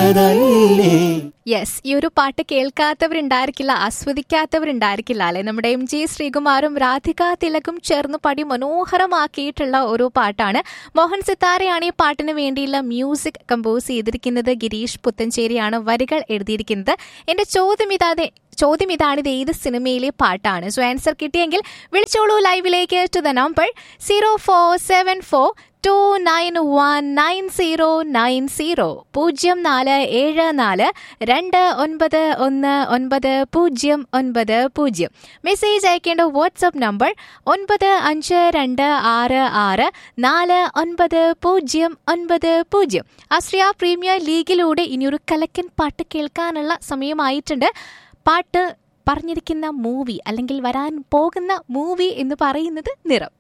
തന്നതല്ലേ yes ഈ ഒരു പാട്ട് കേൾക്കാത്തവരുണ്ടായിരിക്കില്ല ആസ്വദിക്കാത്തവരുണ്ടായിരിക്കില്ല അല്ലെ നമ്മുടെ എം ജി ശ്രീകുമാറും രാധിക തിലകും ചേർന്ന് പാടി മനോഹരമാക്കിയിട്ടുള്ള ഒരു പാട്ടാണ് മോഹൻ സിത്താരയാണ് ഈ പാട്ടിന് വേണ്ടിയുള്ള മ്യൂസിക് കമ്പോസ് ചെയ്തിരിക്കുന്നത് ഗിരീഷ് പുത്തഞ്ചേരിയാണ് വരികൾ എഴുതിയിരിക്കുന്നത് എന്റെ ചോദ്യം ഇതാതെ ചോദ്യം ഇതാണ് ഇത് ഏത് സിനിമയിലെ പാട്ടാണ് സോ ആൻസർ കിട്ടിയെങ്കിൽ വിളിച്ചോളൂ ലൈവിലേക്ക് to the number zero four seven four two nine one nine zero nine zero പൂജ്യം നാല് ഏഴ് നാല് രണ്ട് ഒൻപത് ഒന്ന് ഒൻപത് പൂജ്യം ഒൻപത് പൂജ്യം മെസ്സേജ് അയക്കേണ്ട വാട്സപ്പ് നമ്പർ ഒൻപത് അഞ്ച് രണ്ട് ആറ് ആറ് നാല് ഒൻപത് പൂജ്യം ഒൻപത് പൂജ്യം ആശ്രിയ പ്രീമിയർ ലീഗിലൂടെ ഇനിയൊരു കലക്കൻ പാട്ട് കേൾക്കാനുള്ള സമയമായിട്ടുണ്ട് പാട്ട് പറഞ്ഞിരിക്കുന്ന മൂവി അല്ലെങ്കിൽ വരാൻ പോകുന്ന മൂവി എന്ന് പറയുന്നത് നിറം